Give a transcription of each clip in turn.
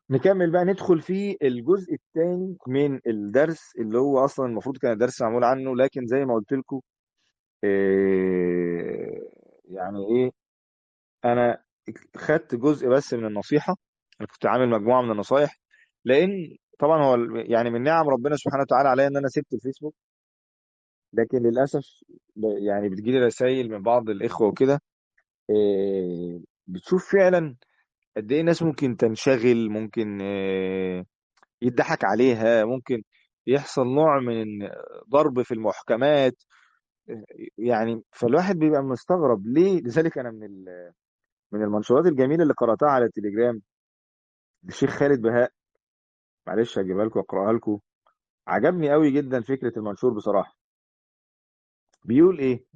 نكمل بقى ندخل في الجزء الثاني من الدرس اللي هو اصلا المفروض كان الدرس معمول عنه لكن زي ما قلت لكم إيه يعني ايه انا خدت جزء بس من النصيحه انا كنت عامل مجموعه من النصايح لان طبعا هو ال- يعني من نعم ربنا سبحانه وتعالى عليا ان انا سبت الفيسبوك لكن للاسف ب- يعني بتجيلي رسائل من بعض الاخوه وكده إيه بتشوف فعلا قد ايه ناس ممكن تنشغل ممكن إيه يضحك عليها ممكن يحصل نوع من ضرب في المحكمات يعني فالواحد بيبقى مستغرب ليه لذلك انا من ال- من المنشورات الجميله اللي قراتها على التليجرام للشيخ خالد بهاء معلش هجيبها لكم واقراها لكم عجبني قوي جدا فكره المنشور بصراحه بيقول ايه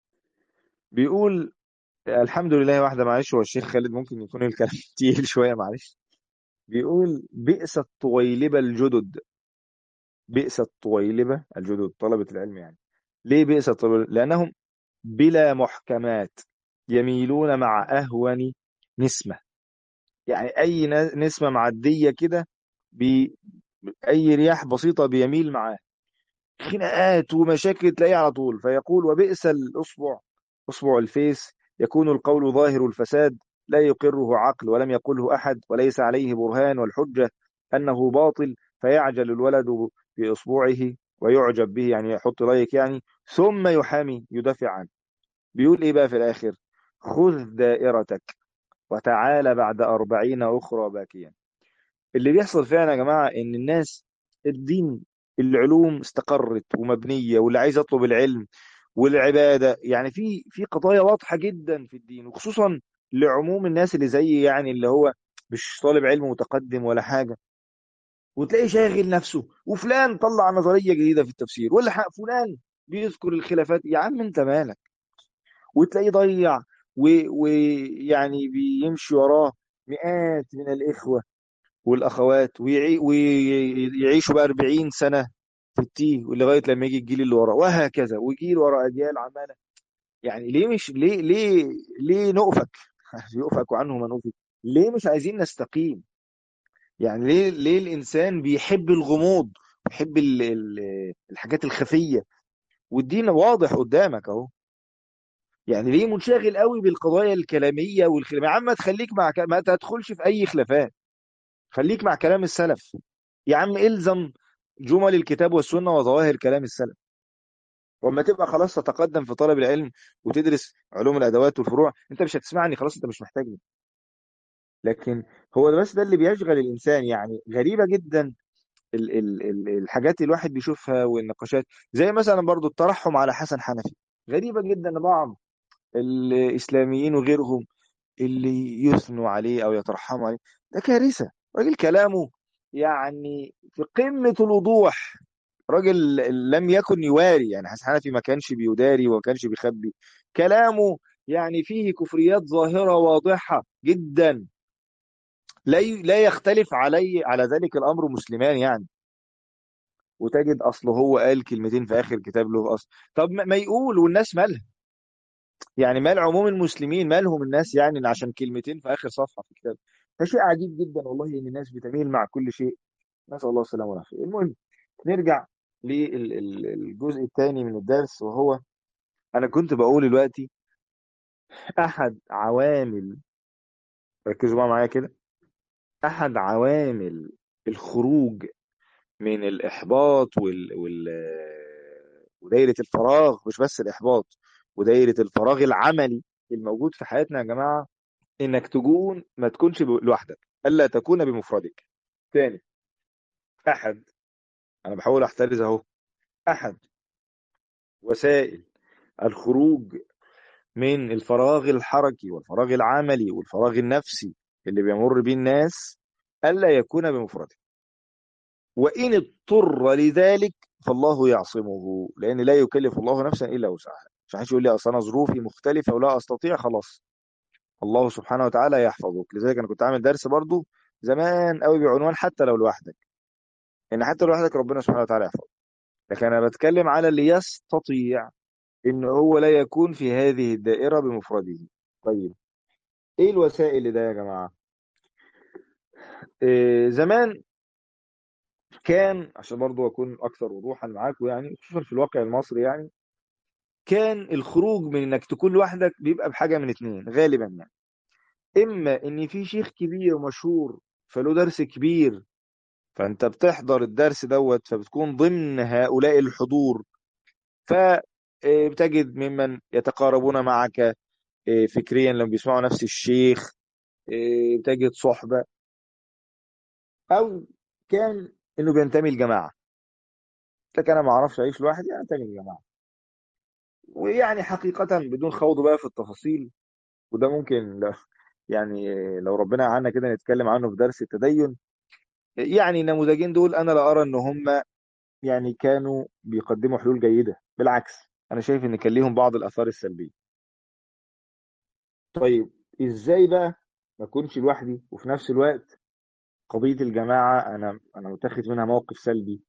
بيقول الحمد لله واحده معلش هو الشيخ خالد ممكن يكون الكلام تقيل شويه معلش بيقول بئس الطويلبه الجدد بئس الطويلبه الجدد طلبه العلم يعني ليه بئس الطويلبه لانهم بلا محكمات يميلون مع أهون نسمة يعني أي ن- نسمة معدية كده بي أي رياح بسيطة بيميل معاه خناقات ومشاكل تلاقيه على طول فيقول وبئس الأصبع أصبع الفيس يكون القول ظاهر الفساد لا يقره عقل ولم يقله أحد وليس عليه برهان والحجة أنه باطل فيعجل الولد بإصبعه ويعجب به يعني يحط لايك يعني ثم يحامي يدافع عنه بيقول ايه بقى في الاخر خذ دائرتك وتعال بعد أربعين أخرى باكيا اللي بيحصل فعلا يا جماعة إن الناس الدين العلوم استقرت ومبنية واللي عايز يطلب العلم والعبادة يعني في في قضايا واضحة جدا في الدين وخصوصا لعموم الناس اللي زي يعني اللي هو مش طالب علم متقدم ولا حاجة وتلاقيه شاغل نفسه وفلان طلع نظرية جديدة في التفسير ولا حق فلان بيذكر الخلافات يا عم انت مالك وتلاقيه ضيع ويعني بيمشي وراه مئات من الإخوة والأخوات ويعي ويعيشوا بقى 40 سنة في التيه ولغاية لما يجي الجيل اللي وراه وهكذا وجيل ورا أجيال عمالة يعني ليه مش ليه ليه ليه نؤفك يؤفك عنه من أوفك ليه مش عايزين نستقيم يعني ليه ليه الإنسان بيحب الغموض بيحب ال- ال- الحاجات الخفية والدين واضح قدامك اهو يعني ليه منشغل قوي بالقضايا الكلاميه والخلاف يا عم تخليك مع ك... ما تدخلش في اي خلافات خليك مع كلام السلف يا عم الزم جمل الكتاب والسنه وظواهر كلام السلف واما تبقى خلاص تتقدم في طلب العلم وتدرس علوم الادوات والفروع انت مش هتسمعني خلاص انت مش محتاجني لكن هو ده بس ده اللي بيشغل الانسان يعني غريبه جدا ال ال ال الحاجات اللي الواحد بيشوفها والنقاشات زي مثلا برضو الترحم على حسن حنفي غريبه جدا لبعض الاسلاميين وغيرهم اللي يثنوا عليه او يترحموا عليه ده كارثه راجل كلامه يعني في قمه الوضوح راجل لم يكن يواري يعني حسن حنفي ما كانش بيداري وما كانش بيخبي كلامه يعني فيه كفريات ظاهره واضحه جدا لا ي- لا يختلف علي على ذلك الامر مسلمان يعني وتجد اصله هو قال كلمتين في اخر كتاب له اصل طب ما ما يقول والناس مالها يعني مال عموم المسلمين مالهم الناس يعني إن عشان كلمتين في آخر صفحة في الكتاب ده شيء عجيب جدا والله إن الناس بتميل مع كل شيء نسأل الله السلامة والعافية المهم نرجع للجزء الثاني من الدرس وهو أنا كنت بقول دلوقتي أحد عوامل ركزوا بقى معايا كده أحد عوامل الخروج من الإحباط وال... وال... ودايرة الفراغ مش بس الإحباط ودايرة الفراغ العملي الموجود في حياتنا يا جماعة انك تكون ما تكونش ب- لوحدك الا تكون بمفردك تاني احد انا بحاول احترز اهو احد وسائل الخروج من الفراغ الحركي والفراغ العملي والفراغ النفسي اللي بيمر بيه الناس الا يكون بمفرده وان اضطر لذلك فالله يعصمه لان لا يكلف الله نفسا الا وسعها مش حدش يقول لي اصل انا ظروفي مختلفه ولا استطيع خلاص الله سبحانه وتعالى يحفظك لذلك انا كنت عامل درس برضو زمان قوي بعنوان حتى لو لوحدك ان حتى لوحدك ربنا سبحانه وتعالى يحفظك لكن انا بتكلم على اللي يستطيع ان هو لا يكون في هذه الدائره بمفرده طيب ايه الوسائل ده يا جماعه إيه، زمان كان عشان برضو أكون أكثر وضوحا معاكم يعني خصوصا في الواقع المصري يعني كان الخروج من إنك تكون لوحدك بيبقى بحاجة من اتنين غالبا يعني إما إن في شيخ كبير مشهور فله درس كبير فأنت بتحضر الدرس دوت فبتكون ضمن هؤلاء الحضور فبتجد ممن يتقاربون معك إيه، فكريا لما بيسمعوا نفس الشيخ إيه، بتجد صحبة أو كان إنه بينتمي لجماعة لك أنا ما أعرفش أعيش لوحدي أنتمي لجماعة ويعني حقيقة بدون خوض بقى في التفاصيل وده ممكن لو يعني لو ربنا عنا كده نتكلم عنه في درس التدين يعني النموذجين دول أنا لا أرى إن هم يعني كانوا بيقدموا حلول جيدة بالعكس أنا شايف إن كان ليهم بعض الآثار السلبية طيب إزاي بقى ما أكونش لوحدي وفي نفس الوقت قضية الجماعة أنا أنا متخذ منها موقف سلبي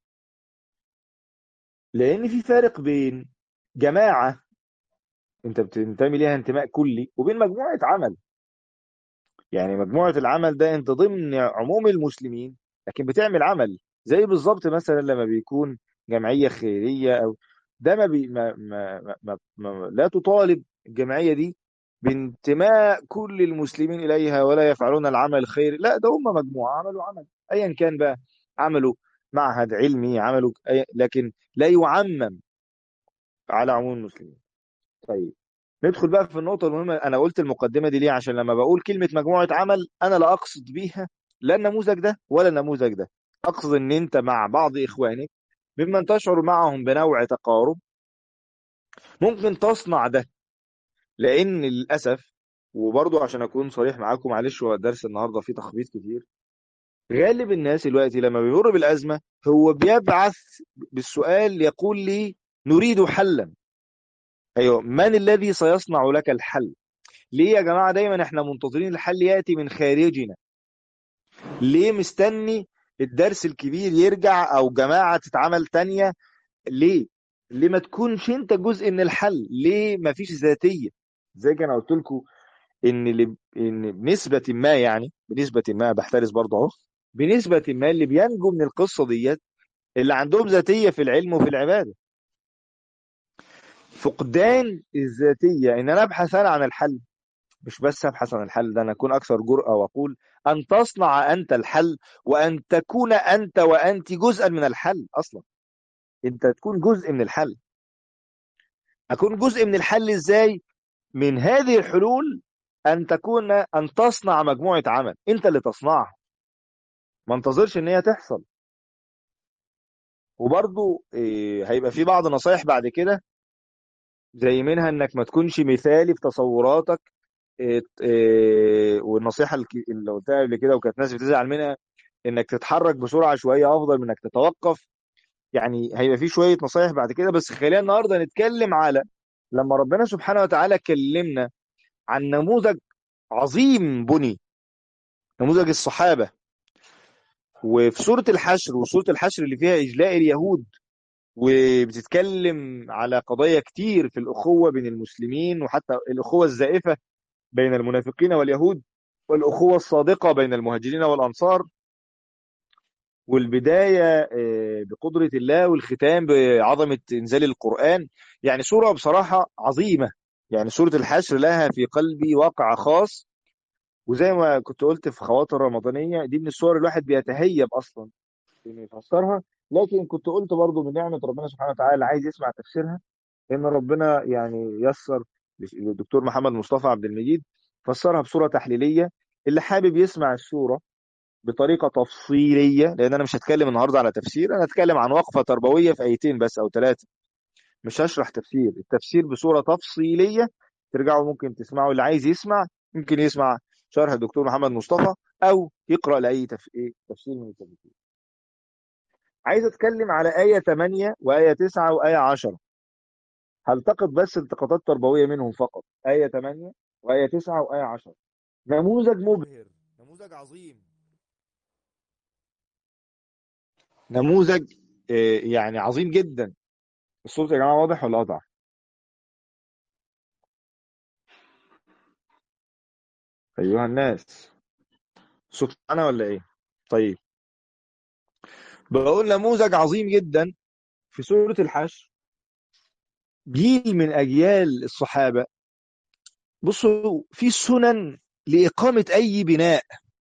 لأن في فارق بين جماعة أنت بتنتمي ليها انتماء كلي وبين مجموعة عمل يعني مجموعة العمل ده أنت ضمن عموم المسلمين لكن بتعمل عمل زي بالظبط مثلا لما بيكون جمعية خيرية أو ده ما, بي ما, ما, ما, ما, ما لا تطالب الجمعية دي بانتماء كل المسلمين إليها ولا يفعلون العمل الخيري لا ده هم مجموعة عملوا عمل أيا كان بقى عملوا معهد علمي عملوا أي لكن لا يعمم على عموم المسلمين طيب ندخل بقى في النقطة المهمة أنا قلت المقدمة دي ليه عشان لما بقول كلمة مجموعة عمل أنا لا أقصد بيها لا النموذج ده ولا النموذج ده أقصد إن أنت مع بعض إخوانك ممن تشعر معهم بنوع تقارب ممكن تصنع ده لأن للأسف وبرضه عشان أكون صريح معاكم معلش هو الدرس النهاردة فيه تخبيط كتير غالب الناس دلوقتي لما بيمر بالأزمة هو بيبعث بالسؤال يقول لي نريد حلا أيوه من الذي سيصنع لك الحل ليه يا جماعة دايما احنا منتظرين الحل يأتي من خارجنا ليه مستني الدرس الكبير يرجع او جماعة تتعمل تانية ليه ليه ما تكونش انت جزء من الحل ليه ما فيش ذاتية زي انا قلت لكم ان اللي ان بنسبة ما يعني بنسبة ما بحترس برضه اهو بنسبة ما اللي بينجو من القصة ديت اللي عندهم ذاتية في العلم وفي العبادة فقدان الذاتية ان انا ابحث انا عن الحل مش بس ابحث عن الحل ده انا اكون اكثر جرأة واقول ان تصنع انت الحل وان تكون انت وانت جزءا من الحل اصلا انت تكون جزء من الحل اكون جزء من الحل ازاي من هذه الحلول ان تكون ان تصنع مجموعة عمل انت اللي تصنعها ما انتظرش ان هي تحصل وبرضو إيه هيبقى في بعض نصايح بعد كده زي منها انك ما تكونش مثالي في تصوراتك إيه إيه والنصيحة اللي قلتها قبل كده وكانت ناس بتزعل منها انك تتحرك بسرعة شوية افضل من انك تتوقف يعني هيبقى في شوية نصايح بعد كده بس خلينا النهاردة نتكلم على لما ربنا سبحانه وتعالى كلمنا عن نموذج عظيم بني نموذج الصحابة وفي سورة الحشر وسورة الحشر اللي فيها إجلاء اليهود وبتتكلم على قضايا كتير في الأخوة بين المسلمين وحتى الأخوة الزائفة بين المنافقين واليهود والأخوة الصادقة بين المهاجرين والأنصار والبداية بقدرة الله والختام بعظمة إنزال القرآن يعني سورة بصراحة عظيمة يعني سورة الحشر لها في قلبي واقع خاص وزي ما كنت قلت في خواطر رمضانية دي من الصور الواحد بيتهيب أصلا إنه يفسرها لكن كنت قلت برضو من نعمة ربنا سبحانه وتعالى عايز يسمع تفسيرها إن ربنا يعني يسر للدكتور محمد مصطفى عبد المجيد فسرها بصورة تحليلية اللي حابب يسمع السورة بطريقة تفصيلية لأن أنا مش هتكلم النهاردة على تفسير أنا هتكلم عن وقفة تربوية في آيتين بس أو ثلاثة مش هشرح تفسير التفسير بصورة تفصيلية ترجعوا ممكن تسمعوا اللي عايز يسمع ممكن يسمع شرح الدكتور محمد مصطفى أو يقرأ لأي تفسير من التفسير عايز أتكلم على آية 8 وآية 9 وآية 10 هلتقط بس التقاطات تربوية منهم فقط آية 8 وآية 9 وآية 10 نموذج مبهر نموذج عظيم نموذج يعني عظيم جدا الصوت يا جماعة واضح ولا قطع أيها الناس صوت أنا ولا إيه طيب بقول نموذج عظيم جدا في سورة الحشر جيل من أجيال الصحابة بصوا في سنن لإقامة أي بناء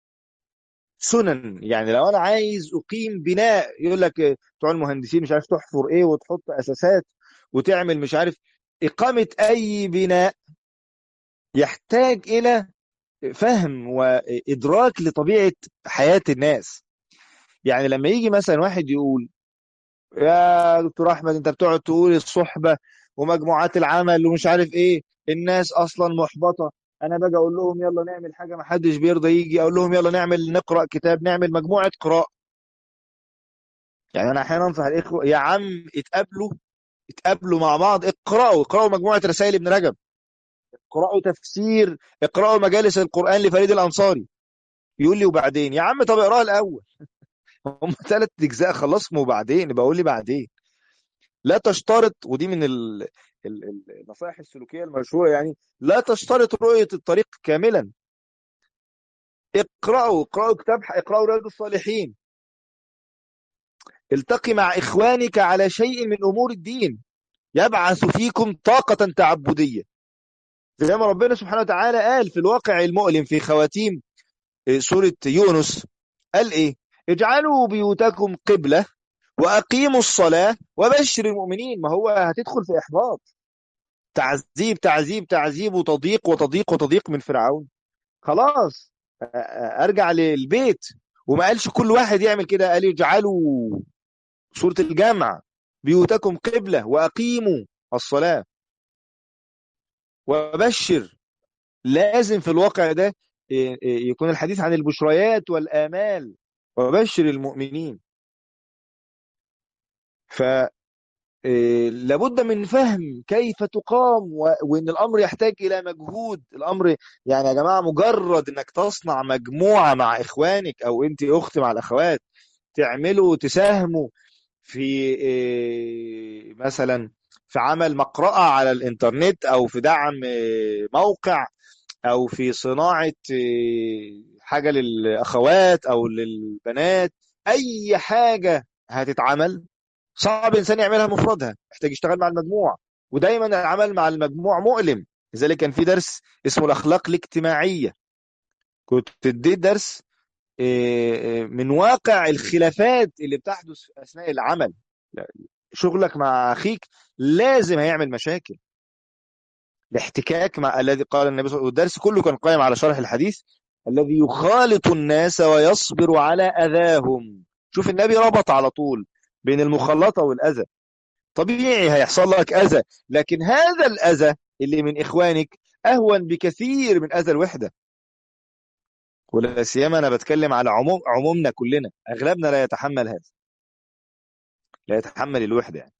سنن يعني لو أنا عايز أقيم بناء يقول لك بتوع المهندسين مش عارف تحفر إيه وتحط أساسات وتعمل مش عارف إقامة أي بناء يحتاج إلى فهم وإدراك لطبيعة حياة الناس يعني لما يجي مثلا واحد يقول يا دكتور أحمد أنت بتقعد تقول الصحبة ومجموعات العمل ومش عارف إيه الناس أصلا محبطة أنا باجي أقول لهم يلا نعمل حاجة ما حدش بيرضى يجي أقول لهم يلا نعمل نقرأ كتاب نعمل مجموعة قراء يعني أنا أحيانا أنصح الإخوة يا عم اتقابلوا اتقابلوا مع بعض اقرأوا اقرأوا مجموعة رسائل ابن رجب اقرأوا تفسير اقرأوا مجالس القرآن لفريد الأنصاري يقول لي وبعدين يا عم طب اقراها الأول هم ثلاث أجزاء خلصهم وبعدين بقول لي بعدين لا تشترط ودي من ال... ال... النصائح السلوكية المشهورة يعني لا تشترط رؤية الطريق كاملا اقرأوا اقرأوا كتاب اقرأوا رياض الصالحين التقي مع إخوانك على شيء من أمور الدين يبعث فيكم طاقة تعبدية زي ما ربنا سبحانه وتعالى قال في الواقع المؤلم في خواتيم سورة يونس قال إيه اجعلوا بيوتكم قبلة وأقيموا الصلاة وبشر المؤمنين ما هو هتدخل في إحباط تعذيب تعذيب تعذيب وتضييق وتضييق وتضييق من فرعون خلاص أرجع للبيت وما قالش كل واحد يعمل كده قال اجعلوا سورة الجمع بيوتكم قبلة وأقيموا الصلاة وبشر لازم في الواقع ده يكون الحديث عن البشريات والآمال وبشر المؤمنين ف لابد من فهم كيف تقام وان الامر يحتاج الى مجهود الامر يعني يا جماعه مجرد انك تصنع مجموعه مع اخوانك او انت اخت مع الاخوات تعملوا تساهموا في مثلا في عمل مقرأة على الإنترنت أو في دعم موقع أو في صناعة حاجة للأخوات أو للبنات أي حاجة هتتعمل صعب إنسان يعملها مفردها محتاج يشتغل مع المجموعة ودايما العمل مع المجموع مؤلم لذلك كان في درس اسمه الأخلاق الاجتماعية كنت اديت درس من واقع الخلافات اللي بتحدث أثناء العمل شغلك مع أخيك لازم هيعمل مشاكل الاحتكاك مع الذي قال النبي صلى الله عليه وسلم والدرس كله كان قائم على شرح الحديث الذي يخالط الناس ويصبر على أذاهم شوف النبي ربط على طول بين المخالطة والأذى طبيعي هيحصل لك أذى لكن هذا الأذى اللي من إخوانك أهون بكثير من أذى الوحدة ولا سيما أنا بتكلم على عموم عمومنا كلنا أغلبنا لا يتحمل هذا لا يتحمل الوحدة يعني